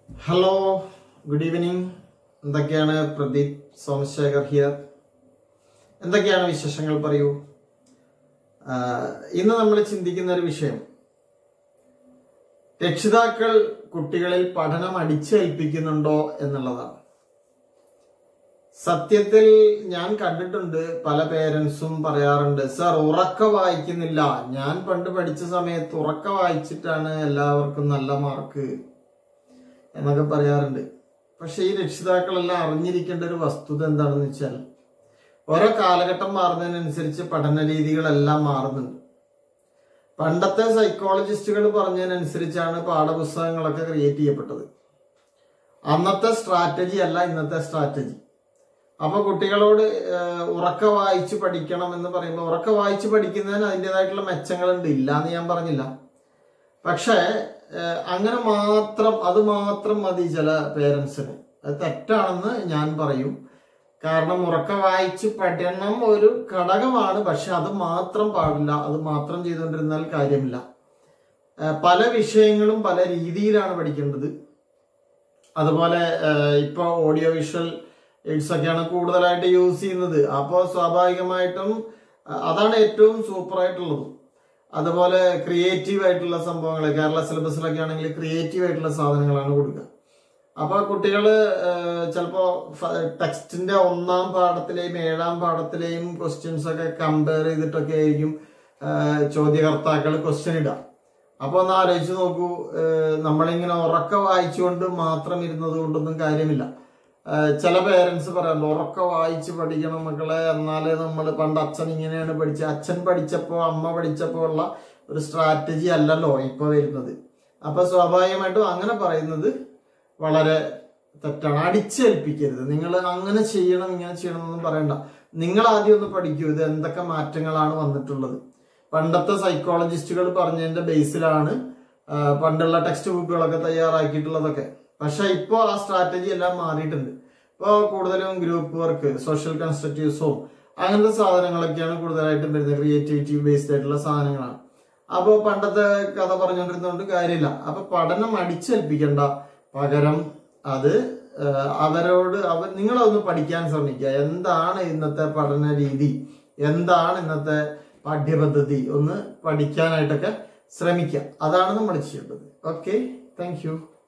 hello good evening എന്തൊക്കെയാണ് Pradeep Somashekar here എന്തൊക്കെയാണ് വിശേഷങ്ങൾ പറയൂ ആഹ് ഇന്ന് നമ്മൾ ചിന്തിക്കുന്ന ഒരു വിഷയം രക്ഷിതാക്കൾ കുട്ടികളിൽ പഠനം അടിച്ചേൽപ്പിക്കുന്നുണ്ടോ എന്നുള്ളതാണ് സത്യത്തിൽ ഞാൻ കണ്ടിട്ടുണ്ട് പല പേരൻസും പറയാറുണ്ട് സർ ഉറക്ക വായിക്കുന്നില്ല ഞാൻ പണ്ട് പഠിച്ച സമയത്ത് ഉറക്ക വായിച്ചിട്ടാണ് എല്ലാവർക്കും നല്ല മാർക്ക് എന്നൊക്കെ പറയാറുണ്ട് പക്ഷെ ഈ രക്ഷിതാക്കളെല്ലാം അറിഞ്ഞിരിക്കേണ്ട ഒരു വസ്തുത എന്താണെന്ന് വെച്ചാൽ ഓരോ കാലഘട്ടം മാറുന്നതിനനുസരിച്ച് പഠന രീതികളെല്ലാം മാറുന്നുണ്ട് പണ്ടത്തെ സൈക്കോളജിസ്റ്റുകൾ പറഞ്ഞതിനനുസരിച്ചാണ് പാഠപുസ്തകങ്ങളൊക്കെ ക്രിയേറ്റ് ചെയ്യപ്പെട്ടത് അന്നത്തെ സ്ട്രാറ്റജി അല്ല ഇന്നത്തെ സ്ട്രാറ്റജി അപ്പൊ കുട്ടികളോട് ഏഹ്, ഉറക്ക വായിച്ച് പഠിക്കണം എന്ന് പറയുമ്പോൾ ഉറക്ക വായിച്ച് പഠിക്കുന്നതിന് അതിൻ്റെതായിട്ടുള്ള മെച്ചങ്ങളുണ്ട് ഇല്ല എന്ന് ഞാൻ പറഞ്ഞില്ല പക്ഷേ ഏഹ്, അങ്ങനെ മാത്രം അത് മാത്രം മതി ചില പേരൻസിന് അത് തെറ്റാണെന്ന് ഞാൻ പറയും കാരണം ഉറക്ക വായിച്ച് പഠനം ഒരു ഘടകമാണ് പക്ഷെ അത് മാത്രം പാടില്ല അത് മാത്രം ചെയ്തുകൊണ്ടിരുന്നാൽ കാര്യമില്ല ഏഹ്, പല വിഷയങ്ങളും പല രീതിയിലാണ് പഠിക്കേണ്ടത് അതുപോലെ ഏഹ്, ഇപ്പൊ ഓഡിയോ വിഷ്വൽ എയ്ഡ്സ് ഒക്കെയാണ് കൂടുതലായിട്ട് യൂസ് ചെയ്യുന്നത് അപ്പോൾ സ്വാഭാവികമായിട്ടും അഹ് അതാണ് ഏറ്റവും സൂപ്പർ ആയിട്ടുള്ളത് അതുപോലെ ക്രിയേറ്റീവ് ആയിട്ടുള്ള സംഭവങ്ങൾ കേരള സിലബസിലൊക്കെ ആണെങ്കിൽ ക്രിയേറ്റീവ് ആയിട്ടുള്ള സാധനങ്ങളാണ് കൊടുക്കുക അപ്പൊ കുട്ടികള് ചിലപ്പോ ടെക്സ്റ്റിന്റെ ഒന്നാം പാഠത്തിലെയും ഏഴാം പാഠത്തിലെയും ക്വസ്റ്റ്യൻസ് ഒക്കെ കമ്പയർ ചെയ്തിട്ടൊക്കെ ആയിരിക്കും ഏഹ്, ചോദ്യകർത്താക്കൾ ക്വസ്റ്റ്യൻ ഇടുക അപ്പൊ ഒന്ന് ആലോചിച്ച് നോക്കൂ ഏഹ്, നമ്മളിങ്ങനെ ഉറക്ക വായിച്ചുകൊണ്ട് മാത്രം ഇരുന്നത് കൊണ്ടൊന്നും കാര്യമില്ല ഏഹ്, ചില പേരൻസ് പറയാറുണ്ട് ഉറക്ക വായിച്ച് പഠിക്കണം മക്കളെ എന്നാലേ നമ്മൾ പണ്ട് അച്ഛൻ ഇങ്ങനെയാണ് പഠിച്ചത് അച്ഛൻ പഠിച്ചപ്പോ അമ്മ പഠിച്ചപ്പോ ഉള്ള ഒരു സ്ട്രാറ്റജി അല്ലല്ലോ ഇപ്പൊ വരുന്നത് അപ്പൊ സ്വാഭാവികമായിട്ടും അങ്ങനെ പറയുന്നത് വളരെ തെറ്റാണ് അടിച്ചേൽപ്പിക്കരുത് നിങ്ങൾ അങ്ങനെ ചെയ്യണം ഇങ്ങനെ ചെയ്യണം എന്നൊന്നും പറയണ്ട നിങ്ങൾ ആദ്യം ഒന്ന് പഠിക്കൂ ഇത് എന്തൊക്കെ മാറ്റങ്ങളാണ് വന്നിട്ടുള്ളത് പണ്ടത്തെ സൈക്കോളജിസ്റ്റുകൾ പറഞ്ഞതിന്റെ ബേസിലാണ് ആ, പണ്ടുള്ള ടെക്സ്റ്റ് ബുക്കുകളൊക്കെ തയ്യാറാക്കിയിട്ടുള്ളതൊക്കെ പക്ഷെ ഇപ്പോൾ ആ സ്ട്രാറ്റജി എല്ലാം മാറിയിട്ടുണ്ട് ഇപ്പോൾ കൂടുതലും ഗ്രൂപ്പ് വർക്ക് സോഷ്യൽ കൺസ്ട്രക്റ്റീവ്സും അങ്ങനത്തെ സാധനങ്ങളൊക്കെയാണ് കൂടുതലായിട്ടും വരുന്നത് ക്രിയേറ്റിവിറ്റി ബേസ്ഡ് ആയിട്ടുള്ള സാധനങ്ങളാണ് അപ്പോൾ പണ്ടത്തെ കഥ പറഞ്ഞുകൊണ്ടിരുന്നതുകൊണ്ട് കാര്യമില്ല അപ്പൊ പഠനം അടിച്ചേൽപ്പിക്കണ്ട പകരം അത് ആ, അവരോട് അവർ നിങ്ങളൊന്ന് പഠിക്കാൻ ശ്രമിക്കുക എന്താണ് ഇന്നത്തെ പഠന രീതി എന്താണ് ഇന്നത്തെ പാഠ്യപദ്ധതി ഒന്ന് പഠിക്കാനായിട്ടൊക്കെ ശ്രമിക്കുക അതാണ് നമ്മൾ ചെയ്യേണ്ടത് ഓക്കെ താങ്ക് യു